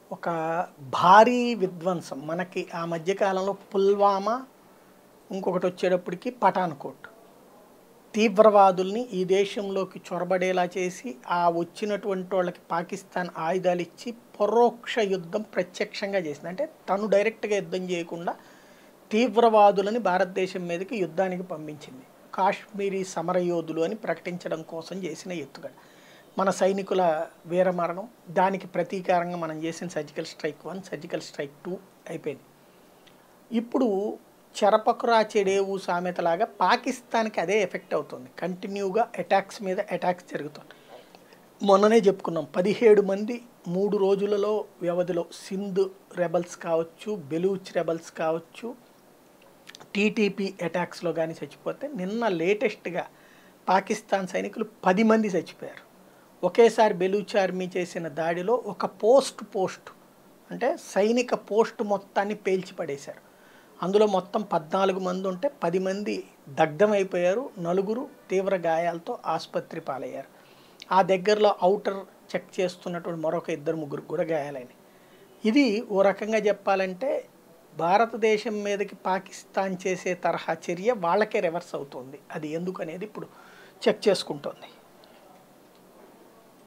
ఒక భారీ విధ్వంసం మనకి ఆ మధ్యకాలంలో పుల్వామా ఇంకొకటి వచ్చేటప్పటికి పఠాన్కోట్ తీవ్రవాదుల్ని ఈ దేశంలోకి చొరబడేలా చేసి ఆ వచ్చినటువంటి వాళ్ళకి పాకిస్తాన్ ఆయుధాలు ఇచ్చి పరోక్ష యుద్ధం ప్రత్యక్షంగా చేసింది అంటే తను డైరెక్ట్గా యుద్ధం చేయకుండా తీవ్రవాదులని భారతదేశం మీదకి యుద్ధానికి పంపించింది కాశ్మీరీ సమరయోధులు అని ప్రకటించడం కోసం చేసిన ఎత్తుగడ మన సైనికుల వీరమరణం దానికి ప్రతీకారంగా మనం చేసిన surgical strike one surgical strike two అయిపోయింది ఇప్పుడు చెరపకురా చెడేవు సామెతలాగా పాకిస్తాన్కి అదే ఎఫెక్ట్ అవుతుంది కంటిన్యూగా అటాక్స్ మీద అటాక్స్ జరుగుతుంది మొన్ననే చెప్పుకున్నాం పదిహేడు మంది మూడు రోజులలో వ్యవధిలో సింధ్ రెబల్స్ కావచ్చు బెలూచ్ రెబల్స్ కావచ్చు టీటీపీ అటాక్స్లో కానీ చచ్చిపోతే నిన్న లేటెస్ట్గా పాకిస్తాన్ సైనికులు పది మంది చచ్చిపోయారు ఒకేసారి బెలూచ్ ఆర్మీ చేసిన దాడిలో ఒక పోస్ట్ పోస్ట్ అంటే సైనిక పోస్ట్ మొత్తాన్ని పేల్చి పడేశారు అందులో మొత్తం పద్నాలుగు మంది ఉంటే పది మంది దగ్ధమైపోయారు నలుగురు తీవ్ర గాయాలతో ఆసుపత్రి పాలయ్యారు ఆ దగ్గరలో అవుటర్ చెక్ చేస్తున్నటువంటి మరొక ఇద్దరు ముగ్గురు కూడా గాయాలైనవి ఇది ఓ రకంగా చెప్పాలంటే భారతదేశం మీదకి పాకిస్తాన్ చేసే తరహా చర్య వాళ్ళకే రివర్స్ అవుతుంది అది ఎందుకు అనేది ఇప్పుడు చెక్ చేసుకుంటోంది